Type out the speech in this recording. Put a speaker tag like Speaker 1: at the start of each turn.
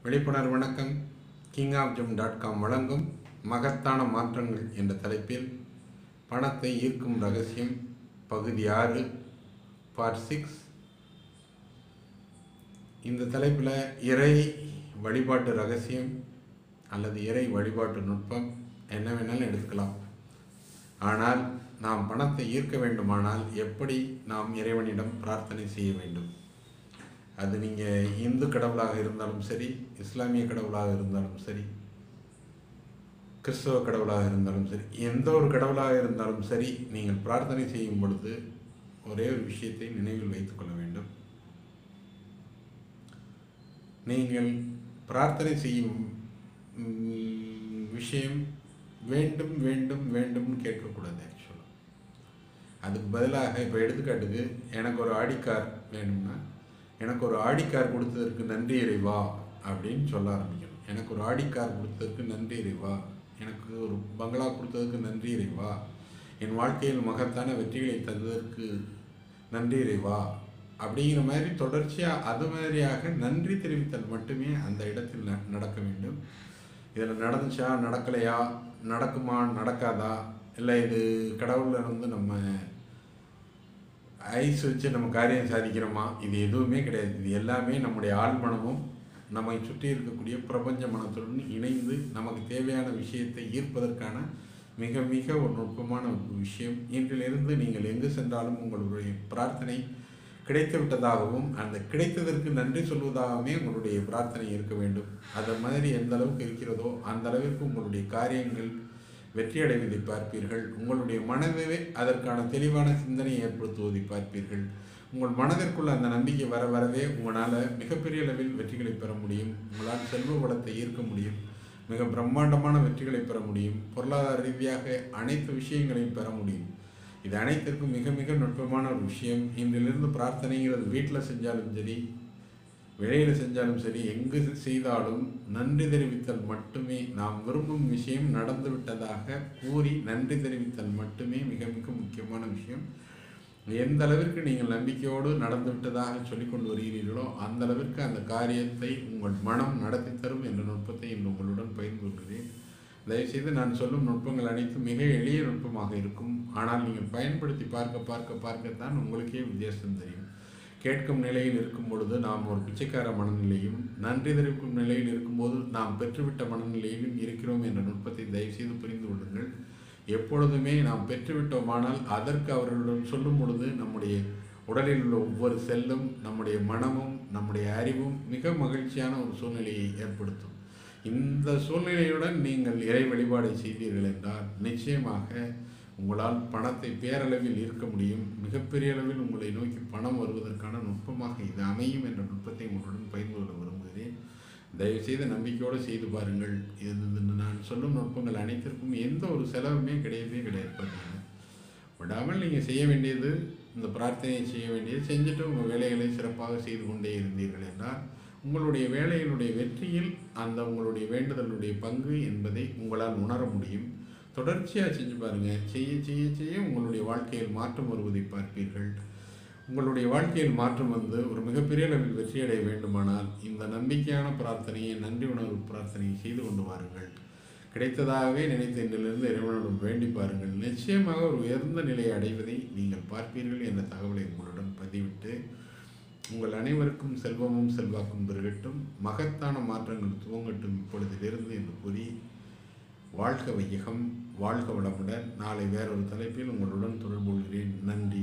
Speaker 1: விழிப்புணர்வு வணக்கம் king of ஜம் டாட் காம் வழங்கும் மகத்தான மாற்றங்கள் என்ற தலைப்பில் பணத்தை ஈர்க்கும் ரகசியம் பகுதி ஆறு பார்ட் சிக்ஸ் இந்த தலைப்பில் இறை வழிபாட்டு ரகசியம் அல்லது இறை வழிபாட்டு நுட்பம் என்ன வேணாலும் எடுத்துக்கலாம் ஆனால் நாம் பணத்தை ஈர்க்க வேண்டுமானால் எப்படி நாம் இறைவனிடம் பிரார்த்தனை செய்ய வேண்டும் அது நீங்கள் இந்து கடவுளாக இருந்தாலும் சரி இஸ்லாமிய கடவுளாக இருந்தாலும் சரி கிறிஸ்தவ கடவுளாக இருந்தாலும் சரி எந்த ஒரு கடவுளாக இருந்தாலும் சரி நீங்கள் பிரார்த்தனை செய்யும் பொழுது ஒரே ஒரு விஷயத்தை நினைவில் வைத்துக் கொள்ள வேண்டும் நீங்கள் பிரார்த்தனை செய்யும் ம், விஷயம் வேண்டும் வேண்டும் வேண்டும்னு கேட்கக்கூடாது ஆக்சுவலாக அதுக்கு பதிலாக இப்போ எடுத்துக்காட்டுக்கு எனக்கு ஒரு ஆடி கார் வேணும்னா எனக்கு ஒரு ஆடி கார் கொடுத்ததற்கு நன்றி இறைவா அப்படின்னு சொல்ல ஆரம்பிக்கணும் எனக்கு ஒரு ஆடி கார் கொடுத்ததற்கு நன்றி இறைவா எனக்கு ஒரு பங்களா கொடுத்ததற்கு நன்றி இறைவா என் வாழ்க்கையில் மகத்தான வெற்றிகளை தந்ததற்கு நன்றி இறைவா அப்படிங்கிற மாதிரி தொடர்ச்சியாக அது மாதிரியாக நன்றி தெரிவித்தல் மட்டுமே அந்த இடத்தில் ந- நடக்க வேண்டும் இதில் நடந்துச்சா நடக்கலையா நடக்குமா நடக்காதா இல்லை இது கடவுள்ல இருந்து நம்ம ஐஸ் வச்சு நம்ம காரியம் சாதிக்கிறோமா இது எதுவுமே கிடையாது இது எல்லாமே நம்முடைய ஆழ்மனமும் நம்மை சுற்றி இருக்கக்கூடிய பிரபஞ்ச மனத்துடன் இணைந்து நமக்கு தேவையான விஷயத்தை ஈர்ப்பதற்கான மிக மிக ஒரு நுட்பமான ஒரு விஷயம் இன்றிலிருந்து நீங்கள் எங்கு சென்றாலும் உங்களுடைய பிரார்த்தனை கிடைத்து விட்டதாகவும் அந்த கிடைத்ததற்கு நன்றி சொல்வதாகவே உங்களுடைய பிரார்த்தனை இருக்க வேண்டும் அது மாதிரி எந்த அளவுக்கு இருக்கிறதோ அந்த அளவிற்கு உங்களுடைய காரியங்கள் வெற்றி அடைவதை பார்ப்பீர்கள் உங்களுடைய மனதவே அதற்கான தெளிவான சிந்தனையை ஏற்படுத்துவதை பார்ப்பீர்கள் உங்கள் மனதிற்குள்ள அந்த நம்பிக்கை வர வரவே உங்களால் மிகப்பெரிய அளவில் வெற்றிகளை பெற முடியும் உங்களால் செல்வ வளத்தை ஈர்க்க முடியும் மிக பிரம்மாண்டமான வெற்றிகளை பெற முடியும் பொருளாதார ரீதியாக அனைத்து விஷயங்களையும் பெற முடியும் இது அனைத்திற்கும் மிக மிக நுட்பமான ஒரு விஷயம் இன்றிலிருந்து பிரார்த்தனைங்கிறது வீட்டில் செஞ்சாலும் சரி வெளியில் செஞ்சாலும் சரி எங்கு செய்தாலும் நன்றி தெரிவித்தல் மட்டுமே நாம் விரும்பும் விஷயம் நடந்து விட்டதாக கூறி நன்றி தெரிவித்தல் மட்டுமே மிக மிக முக்கியமான விஷயம் எந்த அளவிற்கு நீங்கள் நம்பிக்கையோடு நடந்து விட்டதாக சொல்லிக் கொண்டு வருகிறீர்களோ அந்த அளவிற்கு அந்த காரியத்தை உங்கள் மனம் நடத்தி தரும் என்ற நுட்பத்தை இன்று உங்களுடன் பகிர்ந்து கொள்கிறேன் தயவுசெய்து நான் சொல்லும் நுட்பங்கள் அனைத்தும் மிக எளிய நுட்பமாக இருக்கும் ஆனால் நீங்கள் பயன்படுத்தி பார்க்க பார்க்க பார்க்கத்தான் உங்களுக்கே வித்தியாசம் தெரியும் கேட்கும் நிலையில் இருக்கும் பொழுது நாம் ஒரு பிச்சைக்கார மனநிலையும் நன்றி தெரிவிக்கும் நிலையில் இருக்கும்போது நாம் பெற்றுவிட்ட மனநிலையிலும் இருக்கிறோம் என்ற நுட்பத்தை தயவுசெய்து புரிந்து கொள்ளுங்கள் எப்பொழுதுமே நாம் பெற்றுவிட்டோமானால் அதற்கு அவர்களிடம் சொல்லும் பொழுது நம்முடைய உடலில் உள்ள ஒவ்வொரு செல்லும் நம்முடைய மனமும் நம்முடைய அறிவும் மிக மகிழ்ச்சியான ஒரு சூழ்நிலையை ஏற்படுத்தும் இந்த சூழ்நிலையுடன் நீங்கள் இறை வழிபாடை செய்தீர்கள் என்றால் நிச்சயமாக உங்களால் பணத்தை பேரளவில் ஈர்க்க முடியும் மிகப்பெரிய அளவில் உங்களை நோக்கி பணம் வருவதற்கான நுட்பமாக இது அமையும் என்ற நுட்பத்தை உங்களுடன் பகிர்ந்து கொள்ள விரும்புகிறேன் தயவுசெய்து நம்பிக்கையோடு செய்து பாருங்கள் இது இது நான் சொல்லும் நுட்பங்கள் அனைத்திற்கும் எந்த ஒரு செலவுமே கிடையவே கிடையாது பார்த்தீங்கன்னா விடாமல் நீங்கள் செய்ய வேண்டியது இந்த பிரார்த்தனையை செய்ய வேண்டியது செஞ்சுட்டு உங்கள் வேலைகளை சிறப்பாக செய்து கொண்டே இருந்தீர்கள் என்றால் உங்களுடைய வேலையினுடைய வெற்றியில் அந்த உங்களுடைய வேண்டுதலுடைய பங்கு என்பதை உங்களால் உணர முடியும் தொடர்ச்சியாக செஞ்சு பாருங்கள் செய்ய செய்ய செய்ய உங்களுடைய வாழ்க்கையில் மாற்றம் வருவதை பார்ப்பீர்கள் உங்களுடைய வாழ்க்கையில் மாற்றம் வந்து ஒரு மிகப்பெரிய அளவில் வெற்றியடைய வேண்டுமானால் இந்த நம்பிக்கையான பிரார்த்தனையை நன்றி உணர்வு பிரார்த்தனையை செய்து கொண்டு வாருங்கள் கிடைத்ததாகவே நினைத்த இன்றிலிருந்து இறைவனிடம் வேண்டி பாருங்கள் நிச்சயமாக ஒரு உயர்ந்த நிலையை அடைவதை நீங்கள் பார்ப்பீர்கள் என்ற தகவலை உங்களுடன் பதிவிட்டு உங்கள் அனைவருக்கும் செல்வமும் செல்வாக்கும் பெருகட்டும் மகத்தான மாற்றங்கள் துவங்கட்டும் இப்பொழுதிலிருந்து என்று கூறி வாழ்க வையகம் வாழ்க வளமுடன் நாளை வேறொரு தலைப்பில் உங்களுடன் தொடர்பு கொள்கிறேன் நன்றி